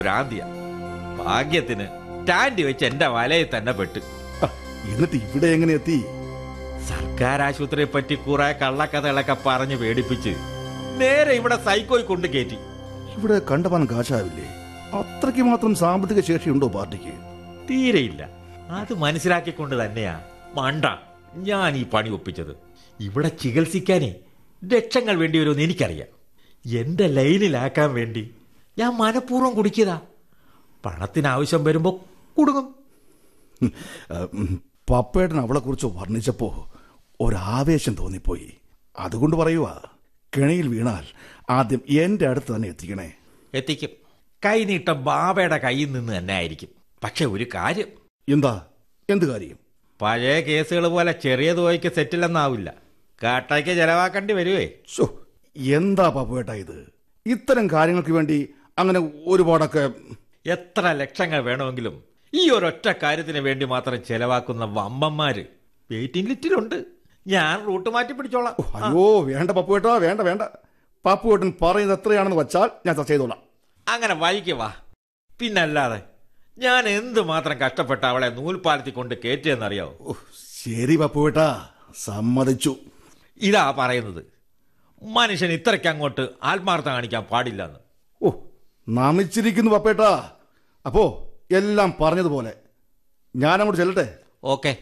ഭ്രാന്തിയ ഭാഗ്യത്തിന് സ്റ്റാൻഡ് വെച്ച് എന്റെ വലയിൽ തന്നെ പെട്ട് ആ, എന്നിട്ട് ഇവിടെ എങ്ങനെ എത്തി സർക്കാർ ആശുപത്രിയെ പറ്റി കുറെ കള്ളക്കഥകളൊക്കെ പറഞ്ഞ് പേടിപ്പിച്ച് നേരെ ഇവിടെ സൈക്കോയി കൊണ്ട് കയറ്റി ഇവിടെ കണ്ടവാൻ കാശാവില്ലേ അത്രയ്ക്ക് മാത്രം സാമ്പത്തിക ശേഷിയുണ്ടോ പാർട്ടിക്ക് തീരെയില്ല അത് മനസ്സിലാക്കിക്കൊണ്ട് തന്നെയാ മണ്ട ഞാൻ ഈ പണി ഒപ്പിച്ചത് ഇവിടെ ചികിത്സിക്കാനേ ലക്ഷങ്ങൾ വേണ്ടി വരുമെന്ന് എനിക്കറിയാം എന്റെ ലൈനിലാക്കാൻ വേണ്ടി ഞാൻ മനഃപൂർവ്വം കുടിക്കതാ പണത്തിന് ആവശ്യം വരുമ്പോ കുടുങ്ങും ഉം, ആ, ഉം, പപ്പേട്ടൻ അവളെ കുറിച്ച് വർണ്ണിച്ചപ്പോ ഒരാവേശം തോന്നിപ്പോയി അതുകൊണ്ട് പറയുവാ കെണിയിൽ വീണാൽ ആദ്യം എന്റെ അടുത്ത് തന്നെ എത്തിക്കണേ എത്തിക്കും കൈനീട്ടം ബാബയുടെ കയ്യിൽ നിന്ന് തന്നെ ആയിരിക്കും പക്ഷെ ഒരു കാര്യം എന്താ എന്ത് കാര്യം പഴയ കേസുകൾ പോലെ ചെറിയ തുകയ്ക്ക് സെറ്റിലെന്നാവില്ല കാട്ടായ്ക്ക് ചെലവാക്കേണ്ടി വരുവേ ശോ, എന്താ പപ്പേട്ട ഇത് ഇത്തരം കാര്യങ്ങൾക്ക് വേണ്ടി അങ്ങനെ ഒരുപാടൊക്കെ എത്ര ലക്ഷങ്ങൾ വേണമെങ്കിലും ഈ ഒരൊറ്റ കാര്യത്തിന് വേണ്ടി മാത്രം ചെലവാക്കുന്ന വമ്പന്മാര് വെയിറ്റിംഗ് ലിസ്റ്റിലുണ്ട് ഞാൻ റൂട്ട് മാറ്റി പിടിച്ചോളാം ഓ, അയ്യോ വേണ്ട പപ്പുവേട്ട വേണ്ട വേണ്ട പപ്പുവേട്ടൻ പറയുന്നത് എത്രയാണെന്ന് വച്ചാൽ ഞാൻ ചർച്ച ചെയ്തോളാം അങ്ങനെ വഴിക്ക് വാ പിന്നല്ലാതെ ഞാൻ എന്തുമാത്രം കഷ്ടപ്പെട്ട അവളെ നൂൽപ്പാലത്തിൽ കൊണ്ട് കയറ്റിയെന്നറിയാവോ ഓ, ശരി പപ്പുവേട്ട സമ്മതിച്ചു ഇതാ പറയുന്നത് മനുഷ്യൻ ഇത്രയ്ക്ക് അങ്ങോട്ട് ആത്മാർത്ഥം കാണിക്കാൻ പാടില്ലെന്ന് ഓ നമിച്ചിരിക്കുന്നു പപ്പേട്ട അപ്പോ എല്ലാം പറഞ്ഞതുപോലെ ഞാൻ അങ്ങോട്ട് ചെല്ലട്ടെ ഓക്കെ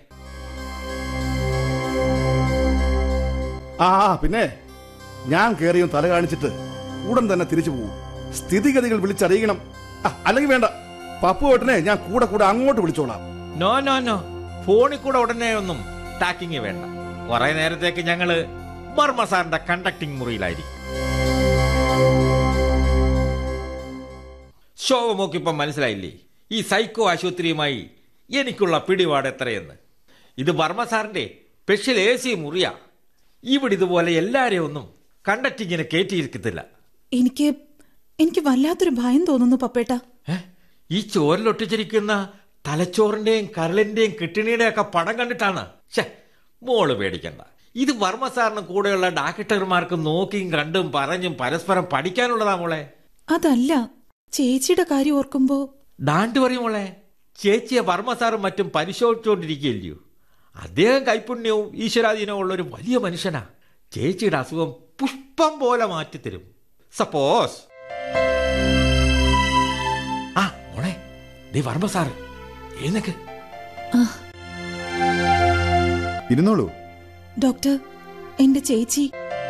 ആ ആ, പിന്നെ ഞാൻ കയറിയും തല കാണിച്ചിട്ട് ഉടൻ തന്നെ തിരിച്ചു പോകും സ്ഥിതിഗതികൾ വിളിച്ചറിയിക്കണം ആ, അല്ലെങ്കിൽ വേണ്ട പപ്പുവേട്ടനെ ഞാൻ കൂടെ കൂടെ അങ്ങോട്ട് വിളിച്ചോളാം നോ നോ നോ ഫോണിൽ കൂടെ ഉടനെ ഒന്നും ടാക്കിങ് വേണ്ട കുറെ നേരത്തേക്ക് ഞങ്ങള് വർമ്മ സാറിന്റെ കണ്ടക്ടിങ് മുറിയിലായിരിക്കും ശോഭമോക്കിപ്പം മനസ്സിലായില്ലേ ഈ സൈക്കോ ആശുപത്രിയുമായി എനിക്കുള്ള പിടിപാട് എത്രയെന്ന് ഇത് വർമ്മ സാറിന്റെ സ്പെഷ്യൽ എ സി മുറിയാ ഇവിടെ ഇതുപോലെ എല്ലാരെയും ഒന്നും കണ്ടക്ടിങ്ങിന് കയറ്റിയിരിക്കത്തില്ല എനിക്ക് എനിക്ക് വല്ലാത്തൊരു ഭയം തോന്നുന്നു പപ്പേട്ട ഏ? ഈ ചോരിലൊട്ടിച്ചിരിക്കുന്ന തലച്ചോറിന്റെയും കരളിന്റെയും കിഡ്നിയുടെയും ഒക്കെ പടം കണ്ടിട്ടാണ് ഛേ മോള് പേടിക്കണ്ട ഇത് വർമ്മ സാറിന് കൂടെയുള്ള ഡാക്ടർമാർക്ക് നോക്കിയും കണ്ടും പറഞ്ഞും പരസ്പരം പഠിക്കാനുള്ളതാ മോളെ അതല്ല ചേച്ചിയുടെ കാര്യം ഓർക്കുമ്പോ ഡാണ്ട് പറയും മോളെ ചേച്ചിയെ വർമ്മ സാറും മറ്റും പരിശോധിച്ചുകൊണ്ടിരിക്കുകയല്ലയോ അദ്ദേഹം കൈപുണ്യവും ഈശ്വരാധീനവും ഉള്ള ഒരു വലിയ മനുഷ്യനാ ചേച്ചിയുടെ അസുഖം പുഷ്പം പോലെ മാറ്റിത്തരും സപ്പോസ് ആ മോളെ ദേ വർമ്മ സാറ് എഴുന്നേക്ക് ഇരുന്നോളൂ ഡോക്ടർ എന്റെ ചേച്ചി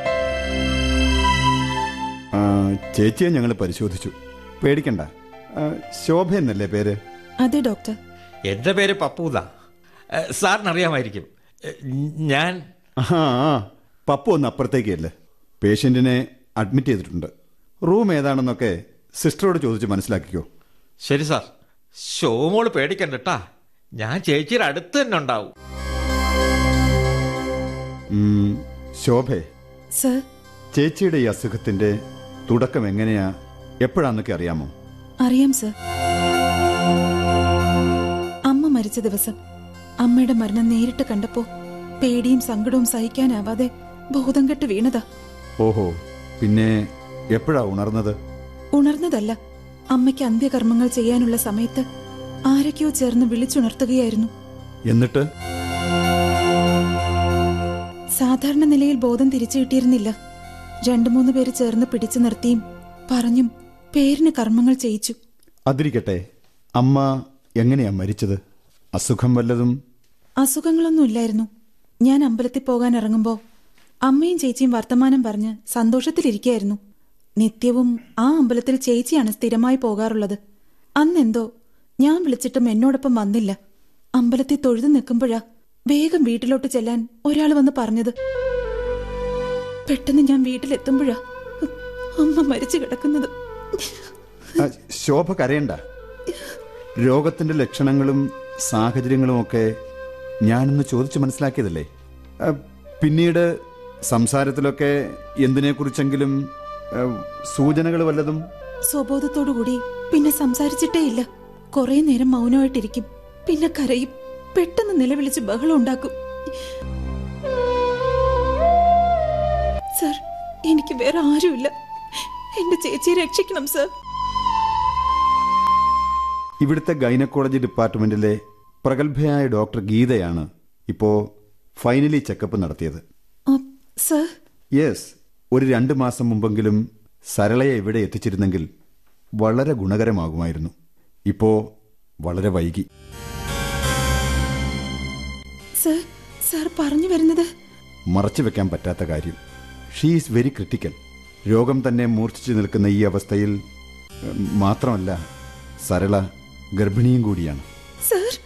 ആ, ചേച്ചിയെ ഞങ്ങൾ പരിശോധിച്ചു പേടിക്കണ്ട ആ, ശോഭ എന്നല്ലേ പേര് അതെ ഡോക്ടർ എന്റെ പേര് പപ്പൂത സാറിന് അറിയാമായിരിക്കും ഏ, ഞാൻ ആ ആ, പപ്പു ഒന്ന് അപ്പുറത്തേക്കല്ലേ പേഷ്യന്റിനെ അഡ്മിറ്റ് ചെയ്തിട്ടുണ്ട് റൂം ഏതാണെന്നൊക്കെ സിസ്റ്ററോട് ചോദിച്ച് മനസ്സിലാക്കിക്കോ ശരി സാർ ഷോമോള് പേടിക്കണ്ടട്ടാ ഞാൻ ചേച്ചിയുടെ അടുത്ത് തന്നെ ഉണ്ടാവും ഉം, ശോഭേ സർ ചേച്ചിയുടെ ഈ അസുഖത്തിന്റെ തുടക്കം എങ്ങനെയാ എപ്പോഴാന്നൊക്കെ അറിയാമോ അറിയാം സർ അമ്മ മരിച്ച ദിവസം അമ്മയുടെ മരണം നേരിട്ട് കണ്ടപ്പോ പേടിയും സങ്കടവും സഹിക്കാനാവാതെ ബോധം കെട്ട് വീണതാ ഓഹോ പിന്നെ എപ്പോഴാ ഉണർന്നത് ഉണർന്നതല്ല അമ്മയ്ക്ക് അന്ത്യകർമ്മങ്ങൾ ചെയ്യാനുള്ള സമയത്ത് ആരൊക്കെയോ ചേർന്ന് വിളിച്ചുണർത്തുകയായിരുന്നു എന്നിട്ട് സാധാരണ നിലയിൽ ബോധം തിരിച്ചു കിട്ടിയിരുന്നില്ല രണ്ടു മൂന്ന് പേര് ചേർന്ന് പിടിച്ചു നിർത്തിയും പറഞ്ഞും പേരിന് കർമ്മങ്ങൾ ചെയ്യിച്ചു അതിരിക്കട്ടെ അമ്മ എങ്ങനെയാ മരിച്ചത് അസുഖം വല്ലതും അസുഖങ്ങളൊന്നും ഇല്ലായിരുന്നു ഞാൻ അമ്പലത്തിൽ പോകാൻ ഇറങ്ങുമ്പോ അമ്മയും ചേച്ചിയും വർത്തമാനം പറഞ്ഞ് സന്തോഷത്തിലിരിക്കുകയായിരുന്നു നിത്യവും ആ അമ്പലത്തിൽ ചേച്ചിയാണ് സ്ഥിരമായി പോകാറുള്ളത് അന്നെന്തോ ഞാൻ വിളിച്ചിട്ടും എന്നോടൊപ്പം വന്നില്ല അമ്പലത്തിൽ തൊഴുതു നിൽക്കുമ്പോഴാ വേഗം വീട്ടിലോട്ട് ചെല്ലാൻ ഒരാൾ വന്ന് പറഞ്ഞത് പെട്ടെന്ന് ഞാൻ വീട്ടിലെത്തുമ്പോഴാ അമ്മ മരിച്ചു കിടക്കുന്നത് ആ, ശോഭ കരയണ്ട രോഗത്തിന്റെ ലക്ഷണങ്ങളും സാഹചര്യങ്ങളും ഒക്കെ ഞാനൊന്ന് ചോദിച്ചു മനസ്സിലാക്കിയതല്ലേ ആ, പിന്നീട് സംസാരത്തിലൊക്കെ എന്തിനെക്കുറിച്ചെങ്കിലും ആ, സൂചനകൾ വല്ലതും സ്വബോധത്തോടുകൂടി പിന്നെ സംസാരിച്ചിട്ടേ ഇല്ല കുറെ നേരം മൗനമായിട്ടിരിക്കും പിന്നെ കരയും പെട്ടെന്ന് നിലവിളിച്ച് ബഹളം ഉണ്ടാക്കും സർ എനിക്ക് വേറെ ആരുമില്ല എന്റെ ചേച്ചിയെ രക്ഷിക്കണം സർ ഇവിടുത്തെ ഗൈനക്കോളജി ഡിപ്പാർട്ട്മെന്റിലെ പ്രഗത്ഭയായ ഡോക്ടർ ഗീതയാണ് ഇപ്പോ ഫൈനലി ചെക്കപ്പ് നടത്തിയത് ആ, സർ യെസ് ഒരു രണ്ട് മാസം മുമ്പെങ്കിലും സരളയെ ഇവിടെ എത്തിച്ചിരുന്നെങ്കിൽ വളരെ ഗുണകരമാകുമായിരുന്നു ഇപ്പോ വളരെ വൈകി സർ സർ പറഞ്ഞു വരുന്നത് മറച്ചു വെക്കാൻ പറ്റാത്ത കാര്യം ഷീ ഈസ് വെരി ക്രിട്ടിക്കൽ രോഗം തന്നെ മൂർച്ഛിച്ചു നിൽക്കുന്ന ഈ അവസ്ഥയിൽ ഉം, മാത്രമല്ല സരള ഗർഭിണിയും കൂടിയാണ് സർ